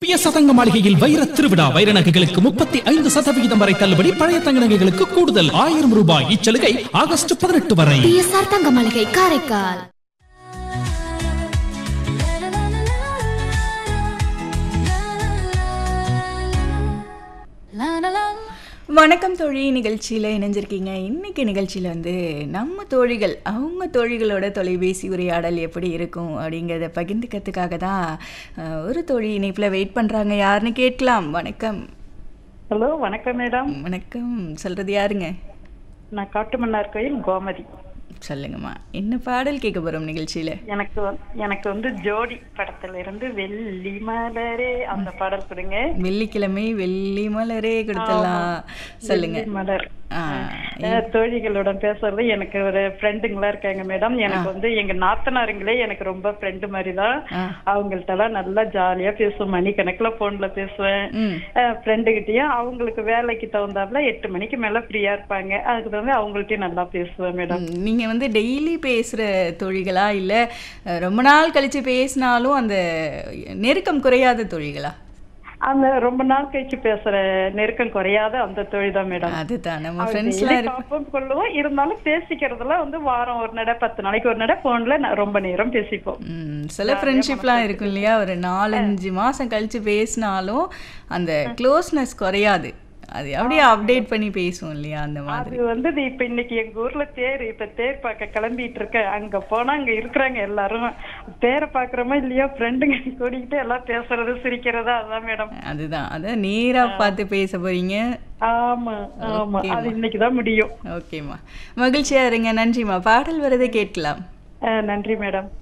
பிய சதங்க மாளிகையில் வைர திருவிழா வைர நகைகளுக்கு முப்பத்தி ஐந்து சதவிகிதம் வரை தள்ளுபடி பழைய தங்க நகைகளுக்கு கூடுதல் ஆயிரம் ரூபாய் இச்சலுகை ஆகஸ்ட் பதினெட்டு வரை பிஎஸ்ஆர் தங்க மளிகை காரைக்கால் வணக்கம் தோழி நிகழ்ச்சியில் இணைஞ்சிருக்கீங்க இன்னைக்கு நிகழ்ச்சியில் வந்து நம்ம தோழிகள் அவங்க தோழிகளோட தொலைபேசி உரையாடல் எப்படி இருக்கும் அப்படிங்கிறத பகிர்ந்துக்கிறதுக்காக தான் அஹ், ஒரு தோழி இணைப்பில் வெயிட் பண்ணுறாங்க யாருன்னு கேட்கலாம் வணக்கம் ஹலோ வணக்கம் மேடம் வணக்கம் சொல்கிறது யாருங்க நான் காட்டுமன்னார் கோயில் கோமதி சொல்லுங்கம்மா என்ன பாடல் கேட்க போகிறோம் நிகழ்ச்சியில் எனக்கு வந்து- எனக்கு வந்து ஜோடி படத்துல இருந்து வெள்ளி மலரே அந்த பாடல் கொடுங்க வெள்ளிக்கிழமை வெள்ளி மலரே கொடுத்துடலாம் சொல்லுங்க வெள்ளி மலர் ஆ, அஹ், தோழிகளுடன் பேசுறது எனக்கு ஒரு ஃப்ரெண்டுங்களா இருக்காங்க மேடம் எனக்கு வந்து எங்க நாத்தனாருங்களே எனக்கு ரொம்ப ஃப்ரெண்டு மாதிரி தான் ஆ. அவங்கள்ட்ட எல்லாம் நல்லா ஜாலியா பேசுவேன் மணி கணக்குல போன்ல பேசுவேன் ம் ஃப்ரெண்டு கிட்டயும் அவங்களுக்கு வேலைக்கு தகுந்தாப்புல எட்டு மணிக்கு மேல ஃப்ரீயா இருப்பாங்க அதுக்கு தகுந்த அவங்கள்ட்டயும் நல்லா பேசுவேன் மேடம் ம், நீங்க வந்து டெய்லி பேசுற தொழில்களா இல்ல அஹ், ரொம்ப நாள் கழிச்சு பேசினாலும் அந்த நெருக்கம் குறையாத தொழில்களா அந்த ரொம்ப நாள் கழிச்சு பேசுற நெருக்கம் குறையாத அந்த தொழில் தான் மேடம் அதுதான் நம்ம அது ஃப்ரெண்ட்ஸ்லாம் daily இருப்போம் பார்ப்போம் கொள்ளுவோம் இருந்தாலும் பேசிக்கிறதுல வந்து வாரம் ஒரு நடை பத்து நாளைக்கு ஒரு நடை போன்ல ரொம்ப நேரம் பேசிப்போம் ம், சில ஃப்ரெண்ட்ஷிப்லாம் இருக்கும் இல்லையா ஒரு நாலஞ்சு மாசம் கழிச்சு பேசினாலும் அந்த க்ளோஸ்னஸ் குறையாது அது அப்படியே அப்டேட் பண்ணி பேசுவோம் இல்லையா அந்த மாதிரி அது வந்து இது இப்ப இன்னைக்கு எங்க ஊர்ல தேர் இப்ப தேர் பார்க்க கிளம்பிட்டு இருக்க அங்க போனா அங்க இருக்கிறாங்க எல்லாரும் தேரை பாக்குறோமோ இல்லையோ ஃப்ரெண்டுங்க கூட்டிகிட்டு எல்லாம் பேசுறது சிரிக்கிறதா அதான் மேடம் அதுதான் அதான் நேரா பார்த்து பேச போறீங்க ஆமா ஆமா Okay, அது இன்னைக்குதான் முடியும் ஓகேம்மா மகிழ்ச்சியா இருங்க நன்றிம்மா பாடல் வரதை கேட்கலாம் அஹ் நன்றி மேடம்